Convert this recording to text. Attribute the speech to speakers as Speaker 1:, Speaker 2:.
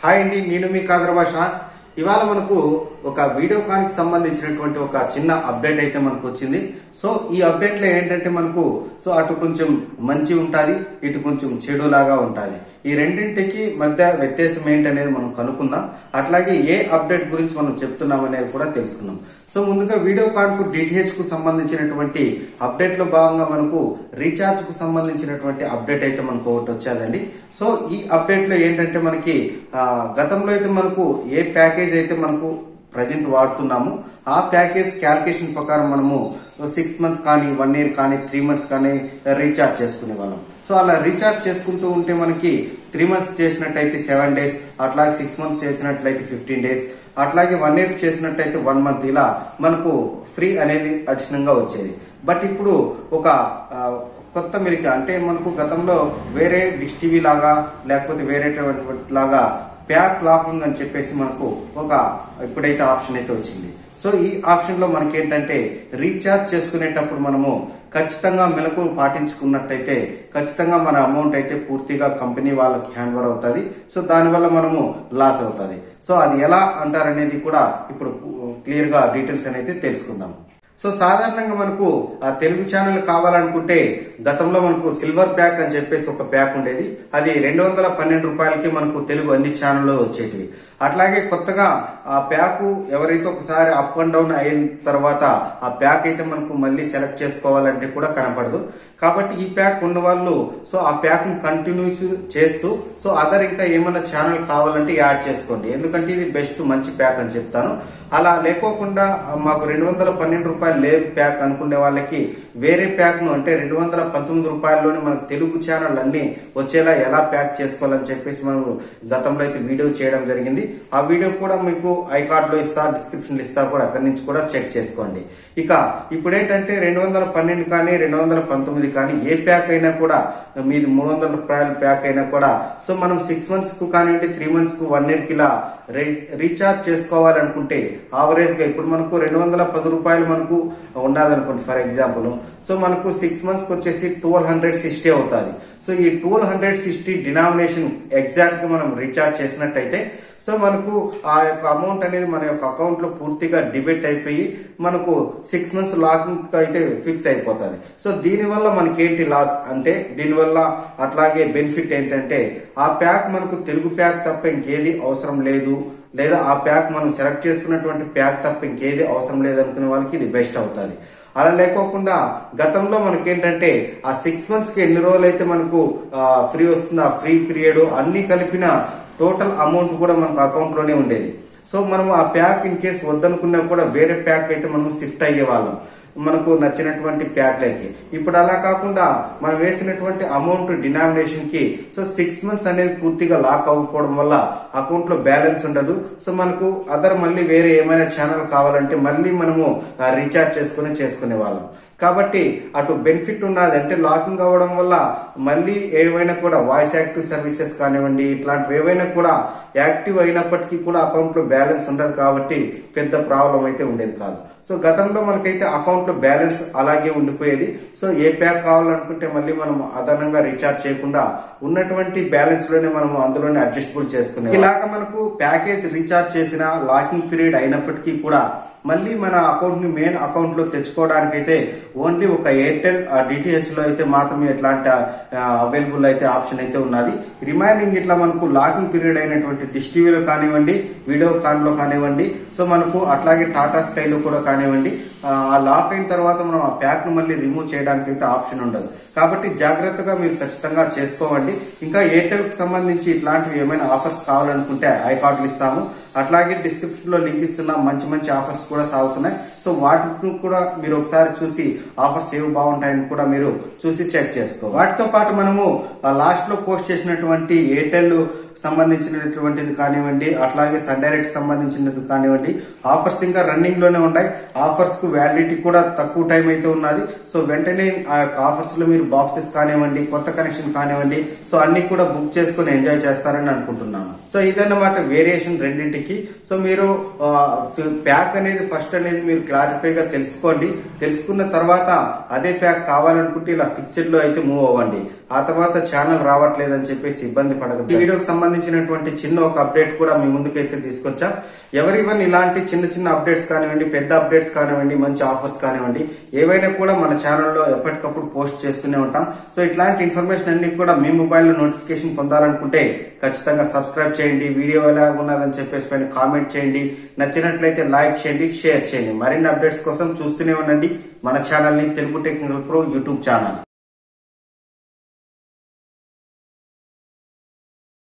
Speaker 1: hi అండి నేను మీ కాదర్ భాష ఇవాళ మనకు ఒక వీడియో కాన్ కి సంబంధించినటువంటి ఒక చిన్న అప్డేట్ అయితే మనకు వచ్చింది సో ఈ అప్డేట్ లో ఏంటంటే మనకు సో అటు కొంచెం మంచి ఉంటది ఇటు కొంచెం చెడు లాగా ఉంటది ఈ రెండింటికి మధ్య వ్యత్యాసం ఏంటనేది మనం కనుక్కుందాం అట్లాగే ఏ అప్డేట్ గురించి మనం చెప్తున్నాం అనేది కూడా తెలుసుకుందాం సో ముందుగా వీడియో కార్డ్ కు డిటిహెచ్ కు సంబంధించినటువంటి అప్డేట్ లో భాగంగా మనకు రీఛార్జ్ కు సంబంధించినటువంటి అప్డేట్ అయితే మనకు ఒకటి వచ్చేదండి సో ఈ అప్డేట్ లో ఏంటంటే మనకి ఆ, గతంలో అయితే మనకు ఏ ప్యాకేజ్ అయితే మనకు ప్రజెంట్ వాడుతున్నాము ఆ ప్యాకేజ్ క్యాల్కులేషన్ ప్రకారం మనము సిక్స్ మంత్స్ కానీ వన్ ఇయర్ కానీ త్రీ మంత్స్ కానీ రీఛార్జ్ చేసుకునే వాళ్ళం సో అలా రీఛార్జ్ చేసుకుంటూ ఉంటే మనకి త్రీ మంత్స్ చేసినట్టయితే సెవెన్ డేస్ అట్లాగే సిక్స్ మంత్స్ చేసినట్లయితే ఫిఫ్టీన్ డేస్ అట్లాగే వన్ ఇయర్ చేసినట్టయితే వన్ మంత్ ఇలా మనకు ఫ్రీ అనేది అడిషనల్ గా వచ్చేది బట్ ఇప్పుడు ఒక ఆ, కొత్త మిలిక అంటే మనకు గతంలో వేరే డిష్ టీవీ లాగా లేకపోతే వేరే లాగా ప్యాక్ లాకింగ్ అని చెప్పేసి మనకు ఒక ఇప్పుడైతే ఆప్షన్ అయితే వచ్చింది సో ఈ ఆప్షన్ లో మనకి ఏంటంటే రీఛార్జ్ చేసుకునేటప్పుడు మనము ఖచ్చితంగా మెలకువలు పాటించుకున్నట్టయితే ఖచ్చితంగా మన అమౌంట్ అయితే పూర్తిగా కంపెనీ వాళ్ళకి హ్యాండ్ ఓవర్ అవుతుంది సో దానివల్ల మనము లాస్ అవుతుంది సో అది ఎలా అంటారనేది కూడా ఇప్పుడు క్లియర్ గా డీటెయిల్స్ అనేది తెలుసుకుందాం సో సాధారణంగా మనకు ఆ తెలుగు ఛానల్ కావాలనుకుంటే గతంలో మనకు సిల్వర్ ప్యాక్ అని చెప్పేసి ఒక ప్యాక్ ఉండేది అది రెండు వందల పన్నెండు రూపాయలకి మనకు తెలుగు అన్ని ఛానల్లో వచ్చేటివి అట్లాగే కొత్తగా ఆ ప్యాక్ ఎవరైతే ఒకసారి అప్ అండ్ డౌన్ అయిన తర్వాత ఆ ప్యాక్ అయితే మనకు మళ్ళీ సెలెక్ట్ చేసుకోవాలంటే కూడా కనపడదు కాబట్టి ఈ ప్యాక్ ఉన్న వాళ్ళు సో ఆ ప్యాక్ ని కంటిన్యూ చేస్తూ సో అదర్ ఇంకా ఏమైనా ఛానల్ కావాలంటే యాడ్ చేసుకోండి ఎందుకంటే ఇది బెస్ట్ మంచి ప్యాక్ అని చెప్తాను అలా లేకోకుండా మాకు రెండు వందల పన్నెండు రూపాయలు లేదు ప్యాక్ అనుకునే వాళ్ళకి వేరే ప్యాక్ ను అంటే రెండు వందల పంతొమ్మిది రూపాయల్లోనే మనకు తెలుగు ఛానల్ అన్ని వచ్చేలా ఎలా ప్యాక్ చేసుకోవాలని చెప్పేసి మనం గతంలో అయితే వీడియో చేయడం జరిగింది ఆ వీడియో కూడా మీకు ఐ కార్డ్ లో ఇస్తా డిస్క్రిప్షన్ లో ఇస్తా కూడా అక్కడి నుంచి కూడా చెక్ చేసుకోండి ఇక ఇప్పుడు ఏంటంటే రెండు వందల పన్నెండు కానీ రెండు వందల పంతొమ్మిది కానీ ఏ ప్యాక్ అయినా కూడా మీది మూడు వందల రూపాయల ప్యాక్ అయినా కూడా సో మనం సిక్స్ మంత్స్ కు కానివ్వండి త్రీ మంత్స్ కు వన్ ఇయర్ కి ఇలా రీ- రీఛార్జ్ చేసుకోవాలనుకుంటే ఆవరేజ్ గా ఇప్పుడు మనకు రెండు వందల పది రూపాయలు మనకు ఉన్నదనుకోండి ఫర్ ఎగ్జాంపుల్ సో మనకు సిక్స్ మంత్స్ కి వచ్చేసి ట్వెల్వ్ హండ్రెడ్ సిక్స్టీ అవుతుంది సో ఈ twelve hundred sixty denomination exact గా మనం రీఛార్జ్ చేసినట్టయితే సో మనకు ఆ యొక్క అమౌంట్ అనేది మన యొక్క అకౌంట్ లో పూర్తిగా డిబెట్ అయిపోయి మనకు సిక్స్ మంత్స్ లాకింగ్ అయితే ఫిక్స్ అయిపోతుంది సో దీనివల్ల మనకి ఏంటి లాస్ అంటే దీనివల్ల అట్లాగే బెనిఫిట్ ఏంటంటే ఆ ప్యాక్ మనకు తెలుగు ప్యాక్ తప్ప ఇంకేది అవసరం లేదు లేదా ఆ ప్యాక్ మనం సెలెక్ట్ చేసుకున్నటువంటి ప్యాక్ తప్ప ఇంకేది అవసరం లేదు అనుకునే వాళ్ళకి ఇది బెస్ట్ అవుతుంది అలా లేకోకుండా గతంలో మనకేంటంటే ఆ సిక్స్ మంత్స్ కి ఎన్ని రోజులు అయితే మనకు ఫ్రీ వస్తుంది ఆ ఫ్రీ పీరియడ్ అన్ని కలిపిన టోటల్ అమౌంట్ కూడా మనకు అకౌంట్ లోనే ఉండేది సో మనం ఆ ప్యాక్ ఇన్ కేస్ వద్దనుకున్నా కూడా వేరే ప్యాక్ అయితే మనం షిఫ్ట్ అయ్యే వాళ్ళం మనకు నచ్చినటువంటి ప్యాక్లకి ఇప్పుడు అలా కాకుండా మనం వేసినటువంటి అమౌంట్ డినామినేషన్ కి సో సిక్స్ మంత్స్ అనేది పూర్తిగా లాక్ అవ్వకపోవడం వల్ల అకౌంట్ లో బ్యాలెన్స్ ఉండదు సో మనకు అదర్ మళ్ళీ వేరే ఏమైనా ఛానల్ కావాలంటే మళ్ళీ మనము రీఛార్జ్ చేసుకుని చేసుకునే వాళ్ళం కాబట్టి అటు బెనిఫిట్ ఉన్నది అంటే లాకింగ్ అవ్వడం వల్ల మళ్ళీ ఏవైనా కూడా వాయిస్ యాక్టివ్ సర్వీసెస్ కానివ్వండి ఇట్లాంటివి ఏవైనా కూడా యాక్టివ్ అయినప్పటికీ కూడా అకౌంట్ లో బ్యాలెన్స్ ఉండదు కాబట్టి పెద్ద ప్రాబ్లం అయితే ఉండేది కాదు సో గతంలో మనకైతే అకౌంట్ లో బ్యాలెన్స్ అలాగే ఉండిపోయేది సో ఏ ప్యాక్ కావాలనుకుంటే మళ్ళీ మనం అదనంగా రీఛార్జ్ చేయకుండా ఉన్నటువంటి బ్యాలెన్స్ లోనే మనం అందులోనే అడ్జస్టబుల్ చేసుకునే ఇలాగ మనకు ప్యాకేజ్ రీఛార్జ్ చేసిన లాకింగ్ పీరియడ్ అయినప్పటికీ కూడా మళ్ళీ మన అకౌంట్ ని మెయిన్ అకౌంట్ లో తెచ్చుకోవడానికి అయితే ఓన్లీ ఒక ఎయిర్టెల్ డిటిహెచ్ లో అయితే మాత్రమే ఎట్లాంటి అవైలబుల్ అయితే ఆప్షన్ అయితే ఉన్నది రిమైనింగ్ ఇట్లా మనకు లాకింగ్ పీరియడ్ అయినటువంటి డిష్ టీవీలో కానివ్వండి వీడియో కాన్ లో కానివ్వండి సో మనకు అట్లాగే టాటా స్కైలో కూడా కానివ్వండి ఆ లాక్ అయిన తర్వాత మనం ఆ ప్యాక్ ను మళ్ళీ రిమూవ్ చేయడానికి అయితే ఆప్షన్ ఉండదు కాబట్టి జాగ్రత్తగా మీరు ఖచ్చితంగా చేసుకోవండి ఇంకా ఎయిర్టెల్ కి సంబంధించి ఇట్లాంటివి ఏమైనా ఆఫర్స్ కావాలనుకుంటే ఐ కార్డులు ఇస్తాము అట్లాగే డిస్క్రిప్షన్ లో లింక్ ఇస్తున్నాం మంచి మంచి ఆఫర్స్ కూడా సాగుతున్నాయి సో వాటిని కూడా మీరు ఒకసారి చూసి ఆఫర్స్ ఏవి బాగుంటాయని కూడా మీరు చూసి చెక్ చేసుకో వాటితో పాటు మనము లాస్ట్ లో పోస్ట్ చేసినటువంటి ఎయిర్టెల్ సంబంధించినటువంటిది కానివ్వండి అట్లాగే సన్ డైరెక్ట్ సంబంధించినది కానివ్వండి ఆఫర్స్ ఇంకా రన్నింగ్ లోనే ఉన్నాయి ఆఫర్స్ కు వ్యాలిడిటీ కూడా తక్కువ టైం అయితే ఉన్నది సో వెంటనే ఆ యొక్క ఆఫర్స్ లో మీరు బాక్సెస్ కానివ్వండి కొత్త కనెక్షన్ కానివ్వండి సో అన్ని కూడా బుక్ చేసుకుని ఎంజాయ్ చేస్తారని అనుకుంటున్నాను సో ఇదన్నమాట వేరియేషన్ రెండింటికి సో మీరు ప్యాక్ అనేది ఫస్ట్ అనేది మీరు క్లారిఫై గా తెలుసుకోండి తెలుసుకున్న తర్వాత అదే ప్యాక్ కావాలనుకుంటే ఇలా ఫిక్స్డ్ లో అయితే మూవ్ అవ్వండి ఆ తర్వాత ఛానల్ రావట్లేదని చెప్పేసి ఇబ్బంది పడదు ఈ వీడియోకి సంబంధించినటువంటి చిన్న ఒక అప్డేట్ కూడా మీ ముందుకైతే తీసుకొచ్చాం ఎవరివన్ ఇలాంటి చిన్న చిన్న అప్డేట్స్ కానివ్వండి పెద్ద అప్డేట్స్ కానివ్వండి మంచి ఆఫర్స్ కానివ్వండి ఏవైనా కూడా మన ఛానల్లో ఎప్పటికప్పుడు పోస్ట్ చేస్తూనే ఉంటాం సో ఇట్లాంటి ఇన్ఫర్మేషన్ అన్ని కూడా మీ మొబైల్లో నోటిఫికేషన్ పొందాలనుకుంటే ఖచ్చితంగా సబ్స్క్రైబ్ చేయండి వీడియో ఎలా ఉన్నదని చెప్పేసి పైన కామెంట్ చేయండి నచ్చినట్లయితే లైక్ చేయండి షేర్ చేయండి మరిన్ని అప్డేట్స్ కోసం చూస్తూనే ఉండండి మన ఛానల్ ని Telugu technical pro YouTube channel